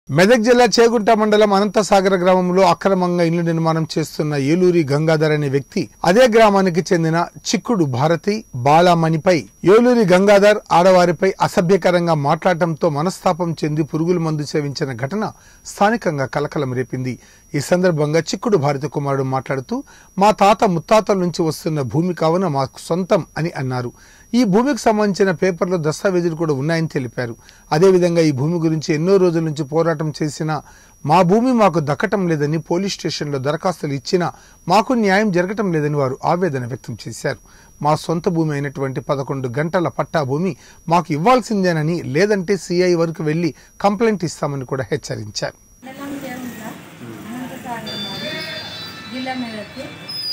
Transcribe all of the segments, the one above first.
మెదక్ జిల్లా చేగుంట మండలం అనంతసాగర గ్రామంలో అక్రమంగా ఇల్లు నిర్మాణం చేస్తున్న ఏలూరి గంగాధర్ అనే వ్యక్తి అదే గ్రామానికి చెందిన చిక్కుడు భారతి బాలామణిపై ఏలూరి గంగాధర్ ఆడవారిపై అసభ్యకరంగా మాట్లాడటంతో మనస్తాపం చెంది పురుగుల మందు సేవించిన ఘటన స్థానికంగా కలకలం రేపింది ఈ సందర్భంగా చిక్కుడు భారతి కుమారుడు మాట్లాడుతూ మా తాత ముత్తాతల నుంచి వస్తున్న భూమి కావున మాకు సొంతం అని అన్నారు ఈ భూమికి సంబంధించిన పేపర్లు దస్తావేజులు కూడా ఉన్నాయని తెలిపారు అదేవిధంగా ఈ భూమి గురించి ఎన్నో రోజుల నుంచి పోరాటం చేసినా మా భూమి మాకు దక్కటం లేదని పోలీస్ స్టేషన్లో దరఖాస్తులు ఇచ్చినా మాకు న్యాయం జరగటం లేదని వారు ఆవేదన వ్యక్తం చేశారు మా సొంత భూమి అయినటువంటి పదకొండు గంటల పట్టా భూమి మాకు ఇవ్వాల్సిందేనని లేదంటే సిఐ వరకు వెళ్లి కంప్లైంట్ ఇస్తామని కూడా హెచ్చరించారు మండలం చేరుంట అనంతసాగర్ మాది జిల్లా మీదకి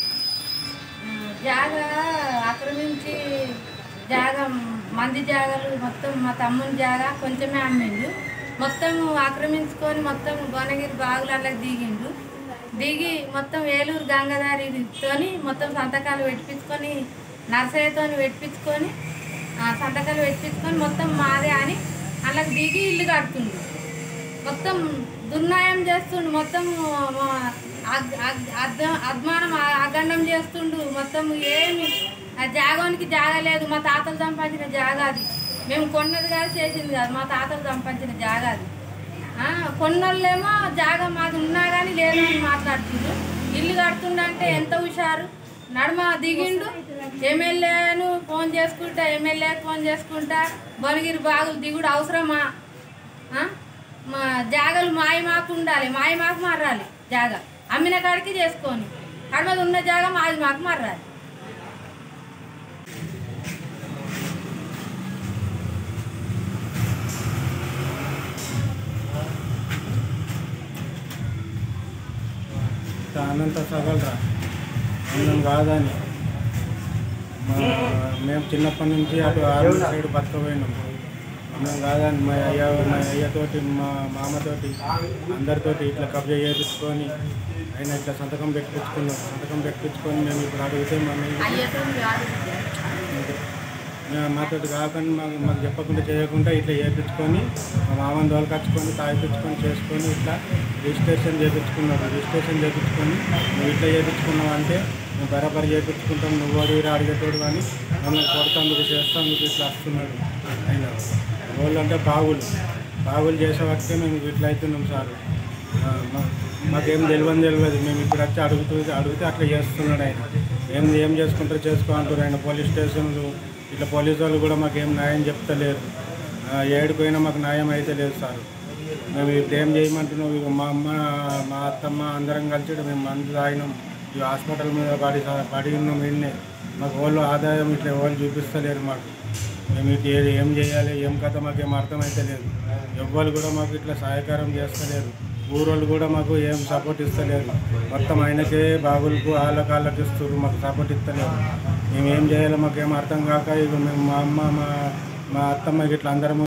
జాగా ఆక్రమించి జాగా మంది జాగాలు మొత్తం మా తమ్ముని జాగా కొంచెమే అమ్మిండు మొత్తం ఆక్రమించుకొని మొత్తం గోనగిరి బాగులలోకి దిగిండు దిగి మొత్తం ఏలూరు గంగదారితోని మొత్తం సంతకాలు పెట్టించుకొని నర్సయ్యతోని పెట్టించుకొని ఆ, సంతకాలు పెట్టించుకొని మొత్తం మాదే అని అలాగ దిగి ఇల్లు కడుతుండు మొత్తం దుర్నాయం చేస్తుండు మొత్తం ఆ, అగ్- అగ్- అద్ద- అద్మానం ఆ- అగండం చేస్తుండు మొత్తం ఏమి ఆ జాగానికి జాగా లేదు మా తాతలు సంపాదించిన జాగా అది మేము కొన్నది కాదు చేసింది కాదు మా తాతలు సంపాదించిన జాగా అది ఆ, కొన్నోళ్ళేమో జాగా మాది ఉన్నా కానీ లేదు అని మాట్లాడుతుండ్రు ఇల్లు కడుతుండంటే ఎంత హుషారు నడుమ దిగిండు ఎమ్మెల్యేను ఫోన్ చేసుకుంటా ఎమ్మెల్యేకి ఫోన్ చేసుకుంటా బొనగిరి బాగులు దిగుడు అవసరమా ఆ? మా జాగలు మాయ మాకు ఉండాలి మాయ మాకు మారాలి జాగా అమ్మిన కాడికి చేసుకొని కడమది ఉన్న జాగా మాది మాకు మారాలి అనంత సగలరా మనం కాదని మా మేము చిన్నప్పటి నుంచి అటు ఆరు సైడ్ బతకపోయినాం మేము కాదని మా అయ్య మా అయ్యతోటి మా మామతోటి అందరితోటి ఇట్లా కబ్జా చేయించుకొని ఆయన ఇట్లా సంతకం పెట్టించుకున్నాం సంతకం పెట్టించుకొని మేము ఇప్పుడు అడిగితే మమ్మల్ని అయ్యేతో కాదు మేము మాతోటి కాకుండా మాకు మాకు చెప్పకుండా చేయకుండా ఇట్లా చేయించుకొని మా మామని దోలకచ్చుకొని తాగిపించుకొని చేసుకొని ఇట్లా రిజిస్ట్రేషన్ చేయించుకున్నాడు రిజిస్ట్రేషన్ చేయించుకొని నువ్వు ఇట్లా చేయించుకున్నావు అంటే మేము బరాబర్ చేయించుకుంటాం నువ్వు అడిగిరా అడిగేటోడు కానీ మమ్మల్ని కొడతాందుకు చేస్తాందుకు ఇట్లా వస్తున్నాడు ఆయన వాళ్ళు అంటే బాగులు బాగులు చేసే వరకే మేము ఇట్లా అవుతున్నాం సార్ ఆ, మా- మాకేం తెలియని తెలియదు మేము ఇప్పుడు వచ్చి అడుగుతూ అడిగితే అట్లా చేస్తున్నాడు ఆయన ఏం ఏం చేసుకుంటారో చేసుకో అంటారు ఆయన పోలీస్ స్టేషన్లు ఇట్లా పోలీసు వాళ్ళు కూడా మాకు ఏం న్యాయం చెప్తలేరు ఆ, ఏడుకైనా మాకు న్యాయం అయితే లేదు సార్ మేము ఇప్పుడు ఏం చేయమంటున్నాం ఇక మా అమ్మ మా అత్తమ్మ అందరం కలిసి ఈడ మేము మందు తాగినాం ఈ హాస్పిటల్ మీద పడి పడి ఉన్నాం ఇన్నే మాకు వాళ్ళు ఆదాయం ఇట్లా వాళ్ళు చూపిస్తలేరు మాకు మేము ఇటు ఏ- ఏం చేయాలి ఏం కథ మాకు ఏం అర్థమైతే లేదు ఎవ్వరు కూడా మాకు ఇట్లా సహాయకారం చేస్తలేరు ఊరోళ్ళు కూడా మాకు ఏం సపోర్ట్ ఇస్తలేరు మొత్తం ఆయనకే బాగులకు వాళ్ళకి వాళ్ళకి ఇస్తారు మాకు సపోర్ట్ ఇస్తలేరు మేము ఏం చేయాలో మాకు ఏం అర్థం కాక ఇక మేము మా అమ్మ మా మా అత్తమ్మ ఇట్లా అందరం